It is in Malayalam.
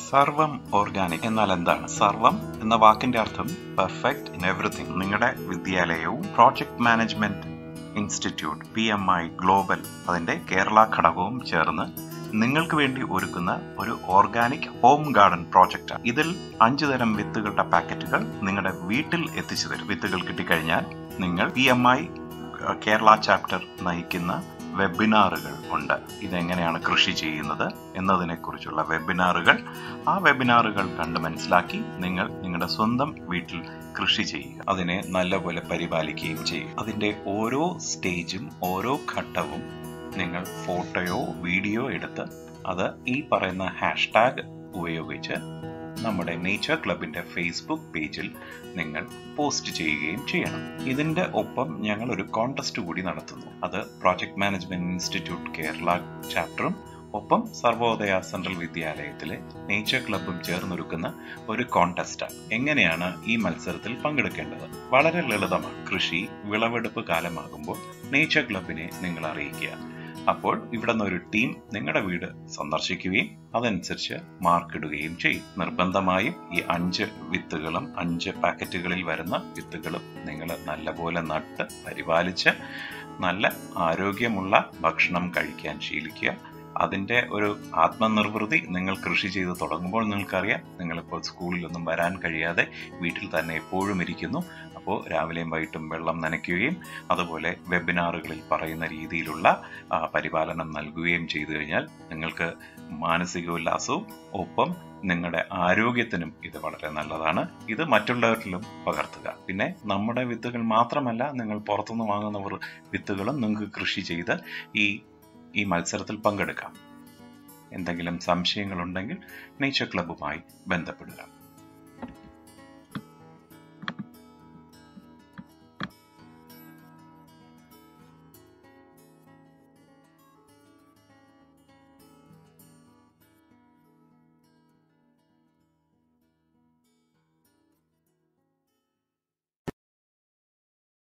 സർവം ഓർഗാനിക് എന്നാൽ എന്താണ് സർവം എന്ന വാക്കിന്റെ അർത്ഥം പെർഫെക്റ്റ് ഇൻ എവറിഥിങ് നിങ്ങളുടെ വിദ്യാലയവും project management institute P M I global അതിന്റെ കേരള ഘടകവും ചേർന്ന് നിങ്ങൾക്ക് വേണ്ടി ഒരുക്കുന്ന ഒരു ഓർഗാനിക് ഹോം ഗാർഡൻ പ്രോജക്റ്റ് ഇതിൽ അഞ്ചു തരം വിത്തുകളുടെ പാക്കറ്റുകൾ നിങ്ങളുടെ വീട്ടിൽ എത്തിച്ചു തരും വിത്തുകൾ കിട്ടിക്കഴിഞ്ഞാൽ നിങ്ങൾ P M I Kerala chapter നയിക്കുന്ന വെബിനാറുകൾ ഉണ്ട് ഇതെങ്ങനെയാണ് കൃഷി ചെയ്യുന്നത് എന്നതിനെക്കുറിച്ചുള്ള വെബിനാറുകൾ ആ വെബിനാറുകൾ കണ്ട് മനസ്സിലാക്കി നിങ്ങൾ നിങ്ങളുടെ സ്വന്തം വീട്ടിൽ കൃഷി ചെയ്യുക അതിനെ നല്ലപോലെ പരിപാലിക്കുകയും ചെയ്യും അതിൻ്റെ ഓരോ സ്റ്റേജും ഓരോ ഘട്ടവും നിങ്ങൾ ഫോട്ടോയോ വീഡിയോ എടുത്ത് അത് ഈ പറയുന്ന ഹാഷ്ടാഗ് ഉപയോഗിച്ച് നമ്മുടെ നേച്ചർ ക്ലബിന്റെ ഫേസ്ബുക്ക് പേജിൽ നിങ്ങൾ പോസ്റ്റ് ചെയ്യുകയും ചെയ്യണം ഇതിന്റെ ഒപ്പം ഞങ്ങൾ ഒരു കോൺടെസ്റ്റ് കൂടി നടത്തുന്നു അത് പ്രോജക്ട് മാനേജ്മെന്റ് ഇൻസ്റ്റിറ്റ്യൂട്ട് കേരള ചാപ്റ്ററും ഒപ്പം സർവോദയ സെൻട്രൽ വിദ്യാലയത്തിലെ നേച്ചർ ക്ലബും ചേർന്നൊരുക്കുന്ന ഒരു കോൺടെസ്റ്റാണ് എങ്ങനെയാണ് ഈ മത്സരത്തിൽ പങ്കെടുക്കേണ്ടത് വളരെ ലളിതമാണ് കൃഷി വിളവെടുപ്പ് കാലമാകുമ്പോൾ നേച്ചർ ക്ലബിനെ നിങ്ങൾ അറിയിക്കുക അപ്പോൾ ഇവിടെ നിന്ന് ഒരു ടീം നിങ്ങളുടെ വീട് സന്ദർശിക്കുകയും അതനുസരിച്ച് മാർക്ക് ഇടുകയും ചെയ്യും നിർബന്ധമായും ഈ അഞ്ച് വിത്തുകളും അഞ്ച് പാക്കറ്റുകളിൽ വരുന്ന വിത്തുകളും നിങ്ങൾ നല്ലപോലെ നട്ട് പരിപാലിച്ച് നല്ല ആരോഗ്യമുള്ള ഭക്ഷണം കഴിക്കാൻ ശീലിക്കുക അതിന്റെ ഒരു ആത്മനിർവൃതി നിങ്ങൾ കൃഷി ചെയ്ത് തുടങ്ങുമ്പോൾ നിങ്ങൾക്കറിയാം നിങ്ങളിപ്പോൾ സ്കൂളിലൊന്നും വരാൻ കഴിയാതെ വീട്ടിൽ തന്നെ എപ്പോഴും ഇരിക്കുന്നു അപ്പോൾ രാവിലെയും വൈകിട്ടും വെള്ളം നനയ്ക്കുകയും അതുപോലെ വെബിനാറുകളിൽ പറയുന്ന രീതിയിലുള്ള പരിപാലനം നൽകുകയും ചെയ്തു കഴിഞ്ഞാൽ നിങ്ങൾക്ക് മാനസിക ഉല്ലാസവും ഒപ്പം നിങ്ങളുടെ ആരോഗ്യത്തിനും ഇത് വളരെ നല്ലതാണ് ഇത് മറ്റുള്ളവരിലും പകർത്തുക പിന്നെ നമ്മുടെ വിത്തുകൾ മാത്രമല്ല നിങ്ങൾ പുറത്തുനിന്ന് വാങ്ങുന്ന വിത്തുകളും നിങ്ങൾക്ക് കൃഷി ചെയ്ത് ഈ ഈ മത്സരത്തിൽ പങ്കെടുക്കാം എന്തെങ്കിലും സംശയങ്ങളുണ്ടെങ്കിൽ നേച്ചർ ക്ലബ്ബുമായി ബന്ധപ്പെടുക